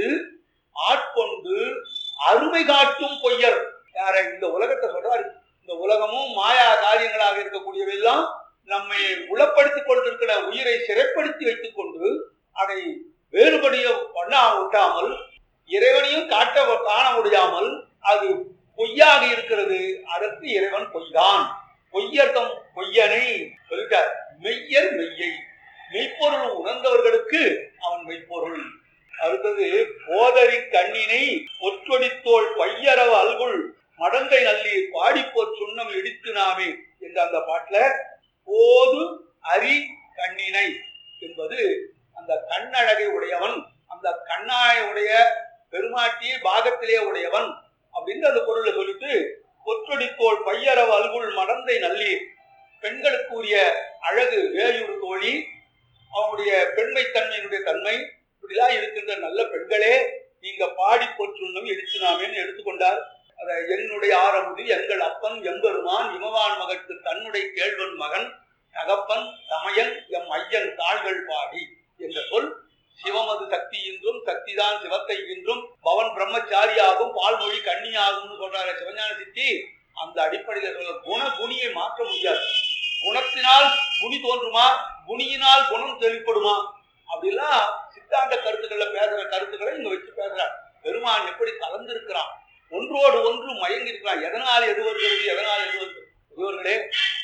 B: ஆட்கொண்டு அருமை காட்டும் பொய்யர் யார இந்த உலகத்தை சொல்றாரு இந்த உலகமும் மாயா காரியங்களாக இருக்கக்கூடியவையெல்லாம் நம்மை உளப்படுத்திக் கொண்டிருக்கிற உயிரை சிறைப்படுத்தி வைத்துக் கொண்டு அதை வேறுபடிய பண்ண விட்டாமல் இறைவனையும் காட்ட காண முடியாமல் அது பொய்யாக இருக்கிறது அதற்கு இறைவன் பொய்தான் பொய்யர்த்தம் பொய்யனை சொல்லிட்டார் மெய்யர் மெய்யை மெய்ப்பொருள் உணர்ந்தவர்களுக்கு அவன் மெய்ப்பொருள் அடுத்தது போதரி கண்ணினை ஒற்றொடித்தோள் பையரவ அல்குள் மடந்தை நல்லீர் பாடிப்போர் சுண்ணம் இடித்து நாமே என்ற அந்த பாட்டுல போது அரி கண்ணினை என்பது அந்த கண்ணழகை உடையவன் அந்த கண்ணாய உடைய பெருமாட்டியை பாகத்திலே உடையவன் அப்படின்னு அந்த பொருளை சொல்லிட்டு பொற்றொடித்தோள் பையரவ அல்குள் மடந்தை நல்லீர் பெண்களுக்கு உரிய அழகு வேயூர் தோழி அவனுடைய பெண்மை தன்மையினுடைய தன்மை இப்படிலாம் இருக்கின்ற நல்ல பெண்களே நீங்க பாடி போற்றுண்ணும் இடிச்சுனாமேன்னு எடுத்துக்கொண்டார் அத என்னுடைய ஆரம்பி எங்கள் அப்பன் எம்பெருமான் இமவான் மகற்கு தன்னுடைய கேழ்வன் மகன் தகப்பன் தமையன் எம் ஐயன் தாள்கள் பாடி என்ற சொல் சிவமது சக்தி என்றும் சக்திதான் சிவத்தை என்றும் பவன் பிரம்மச்சாரியாகும் பால்மொழி கன்னியாகும்னு சொல்றாரு சிவஞான சித்தி அந்த அடிப்படையில் சொல்ல குண குணியை மாற்ற முடியாது குணத்தினால் குணி தோன்றுமா குணியினால் குணம் தெளிப்படுமா அப்படிலாம் சித்தாந்த கருத்துக்கள்ல பேசுற கருத்துக்களை இங்க வச்சு பேசுறார் பெருமான் எப்படி கலந்திருக்கிறான் ஒன்றோடு ஒன்று மயங்கி இருக்கிறான் எதனால் எது வருகிறது எதனால் எது வருகிறது இவர்களே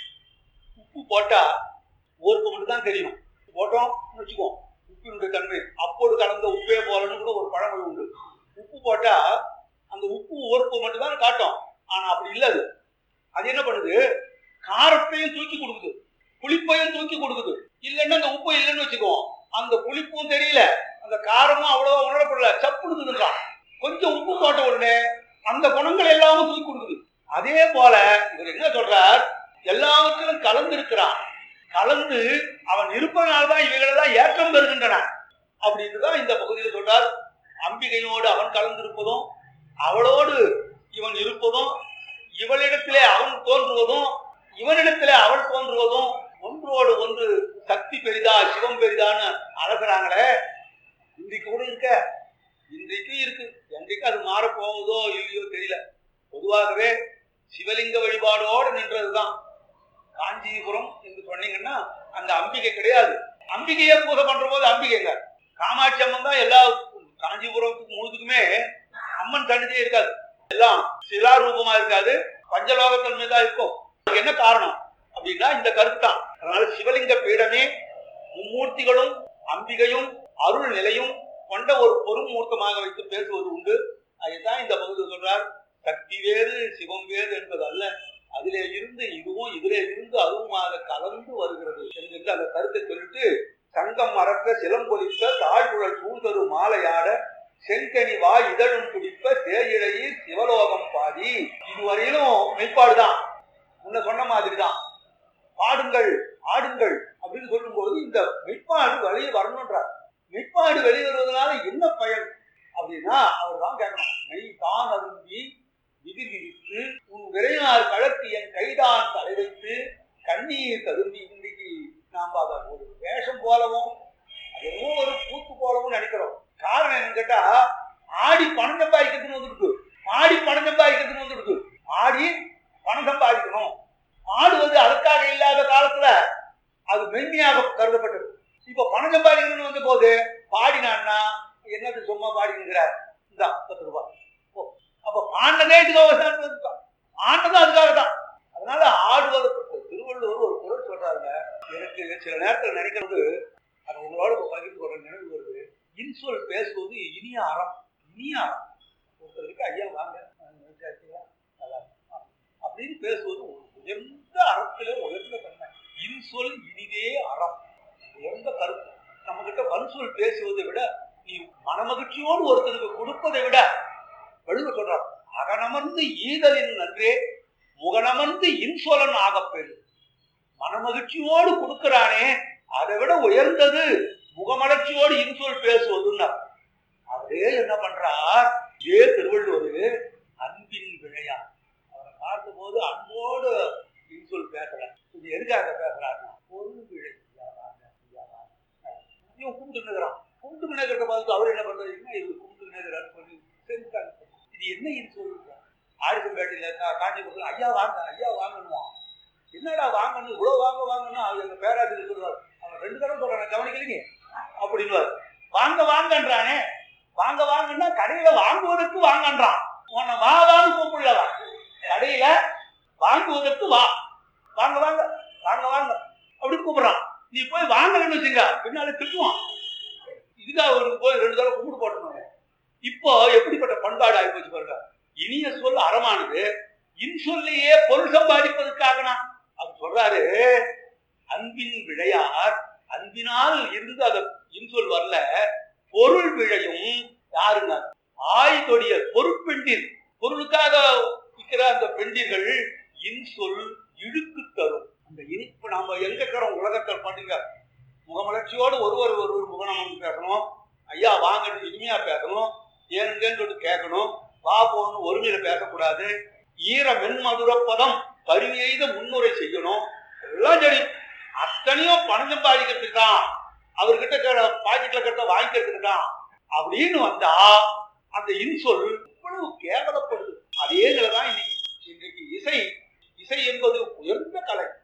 B: உப்பு போட்டா ஊருக்கு மட்டும் தான் தெரியும் போட்டோம் வச்சுக்கோ உப்பினுடைய தன்மை அப்போது கலந்த உப்பே போலன்னு கூட ஒரு பழமொழி உண்டு உப்பு போட்டா அந்த உப்பு ஊருக்கு மட்டும் தான் காட்டும் ஆனா அப்படி இல்ல அது அது என்ன பண்ணுது காரத்தையும் தூக்கி கொடுக்குது புளிப்பையும் தூக்கி கொடுக்குது இல்லைன்னா அந்த உப்பு இல்லைன்னு வச்சுக்கோ அந்த புளிப்பும் தெரியல அந்த காரமும் அவ்வளவா உணரப்படல சப்புடுதுன்றான் கொஞ்சம் உப்பு போட்ட உடனே அந்த குணங்கள் எல்லாமும் தூக்கி கொடுக்குது அதே போல இவர் என்ன சொல்றார் எல்லாவற்றிலும் கலந்து இருக்கிறான் கலந்து அவன் இருப்பதனால்தான் இவைகளெல்லாம் ஏற்றம் பெறுகின்றன அப்படின்னு தான் இந்த பகுதியில் சொல்றார் அம்பிகையோடு அவன் கலந்திருப்பதும் அவளோடு இவன் இருப்பதும் இவளிடத்திலே அவன் தோன்றுவதும் இவனிடத்திலே அவள் தோன்றுவதும் ஒன்றோடு ஒன்று சக்தி பெரிதா சிவம் பெரிதான்னு அழகுறாங்களே இன்றைக்கு கூட இருக்க இன்றைக்கு இருக்கு என்றைக்கு அது மாறப் போகுதோ இல்லையோ தெரியல பொதுவாகவே சிவலிங்க வழிபாடோடு நின்றதுதான் காஞ்சிபுரம் என்று சொன்னீங்கன்னா அங்க அம்பிகை கிடையாது அம்பிகையை பூஜை பண்ற போது அம்பிகைங்க காமாட்சி அம்மன் தான் எல்லா காஞ்சிபுரத்துக்கு முழுதுக்குமே அம்மன் சன்னிதியே இருக்காது எல்லாம் சிலாரூபமா இருக்காது பஞ்சலோகத்தின் மீதா இருக்கும் அதுக்கு என்ன காரணம் அப்படின்னா இந்த கருத்து தான் அதனால சிவலிங்க பீடமே மும்மூர்த்திகளும் அம்பிகையும் அருள் நிலையும் கொண்ட ஒரு பொருமூர்த்தமாக வைத்து பேசுவது உண்டு அதுதான் இந்த பகுதியில் சொல்றார் சக்தி வேறு சிவம் வேறு என்பது அல்ல அதிலே இருந்து இதுவும் இதிலே இருந்து அதுவுமாக கலந்து வருகிறது என்கின்ற அந்த கருத்தை சொல்லிட்டு சங்கம் மறக்க சிலம்பொலிப்ப தாழ்குழல் சூழ்தரு மாலையாட செங்கனி வா இதழும் துடிப்ப சேயிழையில் சிவலோகம் பாதி இதுவரையிலும் மெய்ப்பாடுதான் முன்ன சொன்ன மாதிரி தான் பாடுங்கள் ஆடுங்கள் அப்படின்னு சொல்லும்போது இந்த மெய்ப்பாடு வெளியே வரணுன்றார் மெய்ப்பாடு வெளியே வருவதனால என்ன பயன் அப்படின்னா அவர் தான் கேட்கணும் மெய் தான் அருந்தி விதிர் விதித்து உன் விரையார் கழற்கு என் கைதான் தலை வைத்து கண்ணீர் தருந்தி இன்னைக்கு நாம் அதை ஒரு வேஷம் போலவும் அது என்னமோ ஒரு கூத்து போலவும் நினைக்கிறோம் காரணம் என்னன்னு கேட்டா ஆடி பணம் சம்பாதிக்கிறதுன்னு வந்துருக்கு ஆடி பணம் சம்பாதிக்கிறதுன்னு வந்துருக்கு ஆடி பணம் சம்பாதிக்கணும் ஆடுவது அதுக்காக இல்லாத காலத்துல அது மென்மையாக கருதப்பட்டது இப்ப பணம் சம்பாதிக்கணும்னு வந்த போது பாடினான்னா என்னது சும்மா பாடிங்கிறார் இந்த பத்து ரூபாய் ஓ, அப்ப ஆண்டதே இதுக்காக தான் ஆண்டதும் அதுக்காக தான் அதனால ஆடுவதற்கு திருவள்ளுவர் ஒரு குரல் சொல்றாருங்க எனக்கு சில நேரத்தில் நினைக்கிறது அது உங்களோட இப்ப பகிர்ந்து கொள்ள நினைவு வருது இன்சொல் பேசுவது இனிய அறம் இனிய அறம் ஒருத்தருக்கு ஐயா வாங்க நான் விசாரிச்சீங்களா? நல்லா இருக்கு. ஆ. அப்படின்னு பேசுவது ஒரு உயர்ந்த அறத்திலே உயர்ந்த தன்மை இன்சொல் இனிதே அறம் உயர்ந்த கருத்து நம்ம கிட்ட வன்சொல் பேசுவதை விட நீ மனமகிழ்ச்சியோடு ஒருத்தருக்கு கொடுப்பதை விட வள்ளுவ சொல்றார் அகனமர்ந்து ஈதலின் நன்றே முகனமர்ந்து இன்சொலன் ஆகப்பெரு மனமகிழ்ச்சியோடு கொடுக்கிறானே அதை விட உயர்ந்தது முகமலர்ச்சியோடு இன்சொல் பேசுவதுன்னா அவரே என்ன பண்றார் இதே திருவள்ளுவர் அன்பின் விழையா அவரை பார்த்தபோது அன்போடு இன்சொல் பேசல இது எதுக்காக பேசுறாருன்னா பொருள் விழை ஐயா வாங்க, ஐயா வாங்க. இவன் கும்பிட்டு நிற்கிறான் கும்பிட்டு நிற்கிறத பார்த்து அவர் என்ன பண்றாரு என்ன இது கும்பிட்டு நிற்கிறான்னு சொல்லி செஞ்சுட்டாங்க இது என்ன இன்சொல் ஆடிசம்பேட்டையில காஞ்சிபுரத்தில் ஐயா வாங்க ஐயா வாங்கணுவான் என்னடா வாங்கணும் இவ்வளவு வாங்க வாங்கணும் அவர் எங்க பேராசிரியர் சொல்லுவார் அவன் ரெண்டு தடவை சொல்றான் கவனிக்கலீங்க அப்படின்னு வாங்க வாங்கன்றானே வாங்க வாங்கன்னா கடையில வாங்குவதற்கு வாங்கன்றான் உன்னை வா வான்னு கூப்பிடல கடையில வாங்குவதற்கு வா வாங்க வாங்க வாங்க வாங்க அப்படின்னு கூப்பிடுறான் நீ போய் வாங்கலன்னு வச்சுங்க பின்னால திட்டுவான் இதுக்காக அவருக்கு போய் ரெண்டு தடவை கும்பிட்டு போட்டணும் இப்போ எப்படிப்பட்ட பண்பாடு ஆகி போச்சு பாருங்க இனிய சொல் அறமானது இன்சொல்லையே பொருள் சம்பாதிப்பதற்காகனா அது சொல்றாரு அன்பின் விழையார் அன்பினால் இருந்து அத இன்சொல் வரல பொருள் விழையும் யாருங்க ஆய் தொடிய பொருட்பெண்டிர் பொருளுக்காக விற்கிற அந்த பெண்டிர்கள் இன்சொல் இழுக்கு தரும் அந்த இனிப்பு நாம எங்க இருக்கிறோம் உலகத்தில் பண்ணுங்க முகமலர்ச்சியோடு ஒருவர் ஒருவர் முகநமன் பேசணும் ஐயா வாங்கன்னு இனிமையா பேசணும் ஏனுங்கன்னு சொல்லிட்டு கேட்கணும் வா போன்னு ஒருமையில பேசக்கூடாது ஈர மென்மதுர பதம் பரிவெய்த முன்னுரை செய்யணும் எல்லாம் சரி அத்தனையும் பணம் சம்பாதிக்கிறதுக்கு தான் அவர்கிட்ட இருக்கிற பாக்கெட்ல இருக்கிறத வாங்கிக்கிறதுக்கு தான் அப்படின்னு வந்தா அந்த இன்சொல் இவ்வளவு கேவலப்படுது அதே நிலைதான் இன்னைக்கு இன்றைக்கு இசை இசை என்பது உயர்ந்த கலை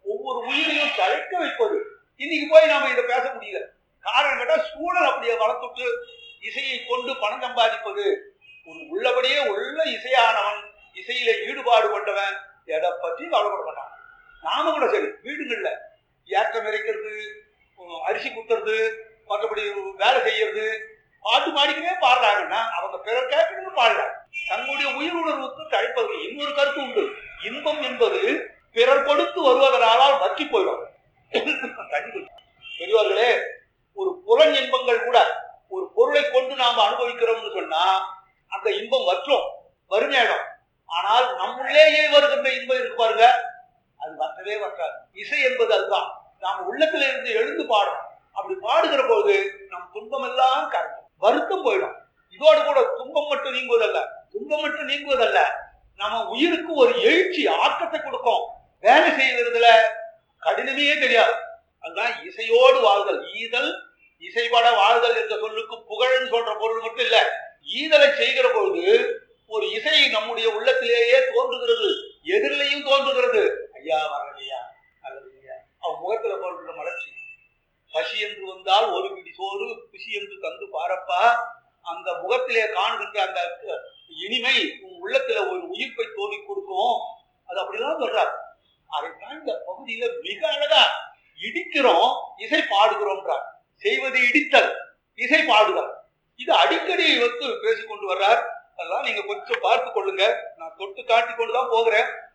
B: ஒவ்வொரு உயிரையும் தழைக்க வைப்பது இன்னைக்கு போய் நாம இதை பேச முடியல காரணம் கேட்டா சூழல் அப்படியே வளர்த்துட்டு இசையை கொண்டு பணம் சம்பாதிப்பது ஒரு உள்ளபடியே உள்ள இசையானவன் இசையில ஈடுபாடு கொண்டவன் எதை பற்றி கவலைப்பட மாட்டான் நாம கூட சரி வீடுகள்ல ஏற்றம் இறைக்கிறது உம், அரிசி குத்துறது மற்றபடி வேலை செய்யறது பாட்டு பாடிக்கவே பாடுறாங்கன்னா அவங்க பிறர் கேட்கணும்னு பாடுறாங்க தன்னுடைய உயிர் உணர்வுக்கு தழைப்பது இன்னொரு கருத்து உண்டு இன்பம் என்பது பிறர் கொடுத்து வருவதனாலால் வற்றி போயிடும் தண்ணி குடி. பெரியவர்களே ஒரு புலன் இன்பங்கள் கூட ஒரு பொருளை கொண்டு நாம அனுபவிக்கிறோம்னு சொன்னா அந்த இன்பம் வற்றும் வறுமையாயிடும் ஆனால் நம்முள்ளேயே வருகின்ற இன்பம் இருக்கு பாருங்க அது வற்றவே வற்றாது இசை என்பது அதுதான் நாம உள்ளத்துல இருந்து எழுந்து பாடுறோம் அப்படி பாடுகிற போது நம் துன்பம் எல்லாம் கரையும் வருத்தம் போயிடும் இதோடு கூட துன்பம் மட்டும் நீங்குவதல்ல துன்பம் மட்டும் நீங்குவதல்ல நம்ம உயிருக்கு ஒரு எழுச்சி ஆக்கத்தை கொடுக்கும் வேலை செய்யறதுல கடினமே தெரியாது அதுதான் இசையோடு வாழ்தல் ஈதல் இசைப்பட வாழ்தல் என்ற சொல்லுக்கு புகழ்ன்னு சொல்ற பொருள் மட்டும் இல்ல ஈதலை செய்கிற பொழுது ஒரு இசை நம்முடைய உள்ளத்திலேயே தோன்றுகிறது எதிரிலையும் தோன்றுகிறது ஐயா வரலையா அல்லது ஐயா அவன் முகத்துல போன்ற மலர்ச்சி பசி என்று வந்தால் ஒரு பிடி சோறு குசி என்று தந்து பாரப்பா அந்த முகத்திலே காணுகின்ற அந்த இனிமை உன் உள்ளத்துல ஒரு உயிர்ப்பை தோண்டி கொடுக்கும் அது அப்படிதான் சொல்றார் அதைத்தான் இந்த பகுதியில மிக அழகா இடிக்கிறோம் இசை பாடுகிறோம்ன்றார் செய்வது இடித்தல் இசை பாடுதல் இது அடிக்கடி வந்து பேசிக் கொண்டு வர்றார் அதெல்லாம் நீங்க கொஞ்சம் பார்த்து கொள்ளுங்க நான் தொட்டு காட்டி கொண்டு தான் போகிறேன்